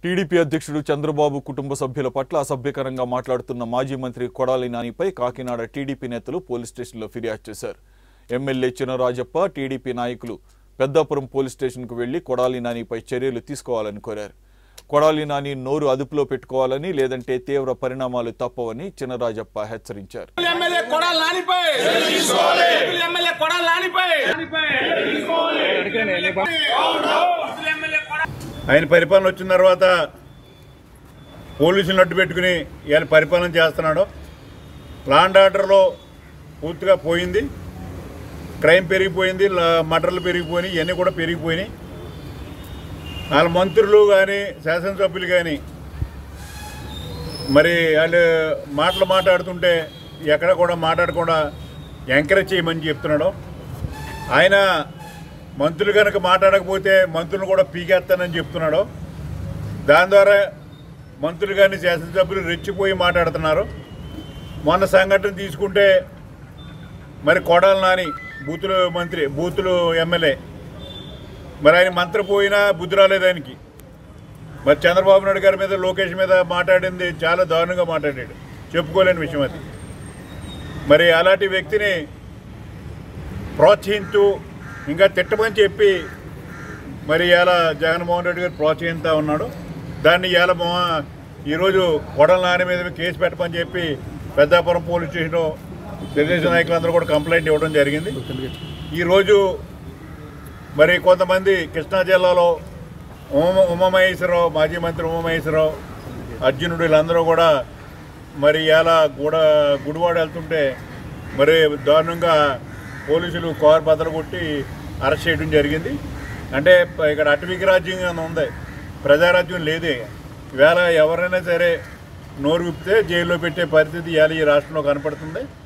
TDP అధ్యక్షుడు చంద్రబాబు కుటుంబ సభ్యుల పట్ల అసభ్యకరంగా మాట్లాడుతున్న మాజీ మంత్రి కొడాలి నానిపై కాకినాడ టీడీపీ నేతలు పోలీస్ స్టేషన్లో ఫిర్యాదు చేశారు ఎమ్మెల్యే చినరాజప్ప టీడీపీ నాయకులు పెద్దాపురం పోలీస్ స్టేషన్కు వెళ్లి కొడాలి నానిపై చర్యలు తీసుకోవాలని కోరారు కొడాలి నాని నోరు అదుపులో పెట్టుకోవాలని లేదంటే తీవ్ర పరిణామాలు తప్పవని చినరాజప్ప హెచ్చరించారు ఎమ్మెల్యే కొడాలి నానిపై ఎమ్మెల్యే కొడాలి నానిపై ఎమ్మెల్యే కొడాలి ఆయన పరిపాలన వచ్చిన తర్వాత పోలీసులను అడ్డు పెట్టుకుని ఇవాళ పరిపాలన చేస్తున్నాడు లాండ్ ఆర్డర్లో పూర్తిగా పోయింది క్రైమ్ పెరిగిపోయింది లా- మర్డర్లు పెరిగిపోయినాయి ఇవన్నీ కూడా పెరిగిపోయినాయి వాళ్ళ మంత్రులు కానీ శాసనసభ్యులు కానీ మరి వాళ్ళు మాటలు మాట్లాడుతుంటే ఎక్కడ కూడా మాట్లాడకుండా ఎంకరేజ్ చేయమని చెప్తున్నాడు ఆయన మంత్రులు కనుక మాట్లాడకపోతే మంత్రులు కూడా పీకేస్తానని చెప్తున్నాడు దాని ద్వారా మంత్రులు కానీ శాసనసభ్యులు రెచ్చిపోయి మాట్లాడుతున్నారు మొన్న సంఘటన తీసుకుంటే మరి కొడాలి నాని బూతులు మంత్రి బూతులు ఎమ్మెల్యే మరి ఆయన మంత్రి పోయినా బుద్ధి రాలేదు ఆయనకి మరి చంద్రబాబు నాయుడు గారి మీద లోకేష్ మీద మాట్లాడింది చాలా దారుణంగా మాట్లాడాడు చెప్పుకోలేని విషయం అది మరి అలాంటి వ్యక్తిని ప్రోత్సహిస్తూ ఇంకా తిట్టమని చెప్పి మరి ఇలా జగన్మోహన్ రెడ్డి గారు ప్రోత్సహిస్తూ ఉన్నాడు దాన్ని ఇవాళ మా ఈరోజు కొడల నాని మీద కేసు పెట్టమని చెప్పి పెద్దాపురం పోలీస్ స్టేషన్లో తెలుగుదేశం నాయకులందరూ కూడా కంప్లైంట్ ఇవ్వడం జరిగింది ఈరోజు మరి కొంతమంది కృష్ణా జిల్లాలో ఉమ ఉమామహేశ్వరరావు మాజీ మంత్రి ఉమామహేశ్వరరావు అర్జునుడు వీళ్ళందరూ కూడా మరి ఇలా గూడ గుడివాడ వెళ్తుంటే మరి దారుణంగా పోలీసులు కారు బద్దలు కొట్టి అరెస్ట్ చేయడం జరిగింది అంటే ప- ఇక్కడ అటవిక రాజ్యం ఉంది ప్రజారాజ్యం లేదే ఈవేళ ఎవరైనా సరే నోరు విప్పితే జైల్లో పెట్టే పరిస్థితి ఇవాళ ఈ రాష్ట్రంలో కనపడుతుంది